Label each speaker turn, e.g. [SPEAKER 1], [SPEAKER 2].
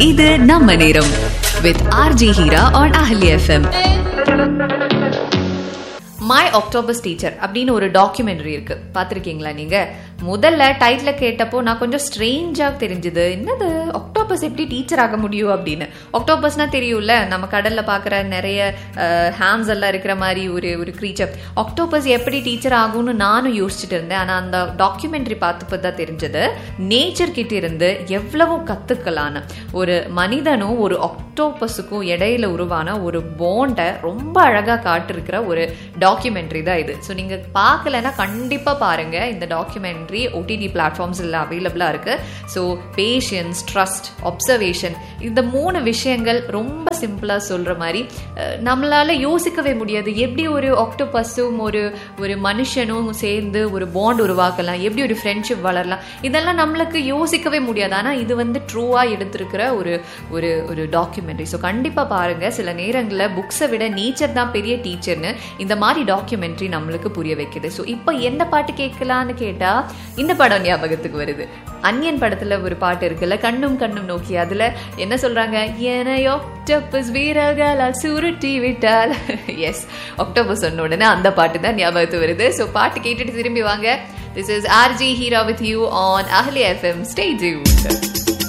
[SPEAKER 1] இது நம்ம நேரம் with RJ Heera on Ahli FM
[SPEAKER 2] my octopus teacher அப்படின்னு ஒரு டாக்குமெண்ட்ரி இருக்கு பார்த்துருக்கீங்களா நீங்க முதல்ல டைட்டில் கேட்டப்போ நான் கொஞ்சம் ஸ்ட்ரேஞ்சாக தெரிஞ்சுது என்னது ஆக்டோபஸ் எப்படி டீச்சர் ஆக முடியும் அப்படின்னு ஆக்டோபஸ்னா தெரியும்ல நம்ம கடல்ல பார்க்குற நிறைய ஹேம்ஸ் எல்லாம் இருக்கிற மாதிரி ஒரு ஒரு க்ரீச்சர் ஆக்டோபஸ் எப்படி டீச்சர் ஆகும்னு நானும் யோசிச்சுட்டு இருந்தேன் ஆனால் அந்த டாக்குமெண்ட்ரி பார்த்தப்போ தான் தெரிஞ்சது நேச்சர் கிட்ட இருந்து எவ்வளவு கத்துக்கலான்னு ஒரு மனிதனும் ஒரு ஆக்டோபஸுக்கும் இடையில உருவான ஒரு போண்டை ரொம்ப அழகா காட்டிருக்கிற ஒரு டாக்குமெண்ட்ரி தான் இது ஸோ நீங்க பார்க்கலன்னா கண்டிப்பா பாருங்க இந்த டாக்குமெண்ட்ரி ஓடிடி பிளாட்ஃபார்ம்ஸ் எல்லாம் அவைலபிளா இருக்கு ஸோ பேஷன்ஸ் ட்ரஸ்ட் அப்சர்வேஷன் இந்த மூணு விஷயங்கள் ரொம்ப சிம்பிளா சொல்ற மாதிரி அஹ், நம்மளால யோசிக்கவே முடியாது எப்படி ஒரு ஆக்டோபஸும் ஒரு ஒரு மனுஷனும் சேர்ந்து ஒரு பாண்ட் உருவாக்கலாம் எப்படி ஒரு ஃப்ரெண்ட்ஷிப் வளரலாம் இதெல்லாம் நம்மளுக்கு யோசிக்கவே முடியாது ஆனா இது வந்து ட்ரூவா எடுத்திருக்கிற ஒரு ஒரு ஒரு டாக்குமெண்ட்ரி ஸோ கண்டிப்பா பாருங்க சில நேரங்களில் புக்ஸை விட நேச்சர் தான் பெரிய டீச்சர்னு இந்த மாதிரி டாக்குமெண்ட்ரி நம்மளுக்கு புரிய வைக்குது ஸோ இப்போ எந்த பாட்டு கேட்கலான்னு கேட்டா இந்த படம் ஞாபகத்துக்கு வருது அன்யன் படத்துல ஒரு பாட்டு இருக்குல்ல கண்ணும் கண்ணும் நோக்கி அதுல என்ன சொல்றாங்க என ஆக்டோபஸ் வீரர்களால் சுருட்டி விட்டால் எஸ் ஆக்டோபஸ் சொன்ன உடனே அந்த பாட்டு தான் ஞாபகத்துக்கு வருது ஸோ பாட்டு கேட்டுட்டு திரும்பி வாங்க this is RJ Heera with you on Ahli FM stay tuned